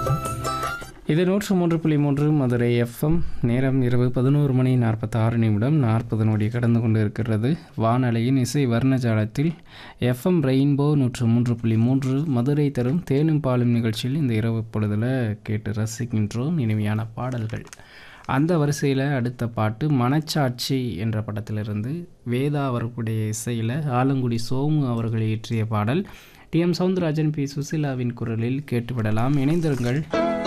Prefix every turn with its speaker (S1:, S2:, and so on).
S1: இது நூற்று மூன்று புள்ளி மூன்று மதுரை எஃப்எம் நேரம் இரவு பதினோரு மணி நாற்பத்தாறு நிமிடம் நாற்பது நொடி கடந்து கொண்டு இருக்கிறது வானலையின் இசை வர்ணஜாலத்தில் எஃப்எம் ரெயின்போ நூற்று மூன்று புள்ளி மூன்று மதுரை தரும் தேனும் பாலும் நிகழ்ச்சியில் இந்த இரவு பொழுதில் கேட்டு ரசிக்கின்றோம் இனிமையான பாடல்கள் அந்த வரிசையில் அடுத்த பாட்டு மனச்சாட்சி என்ற படத்திலிருந்து வேதா அவர்களுடைய இசையில் ஆலங்குடி சோமு அவர்கள் இயற்றிய பாடல் டி எம் சவுந்தரராஜன் பி சுசிலாவின் குரலில் கேட்டுவிடலாம் இணைந்திருங்கள்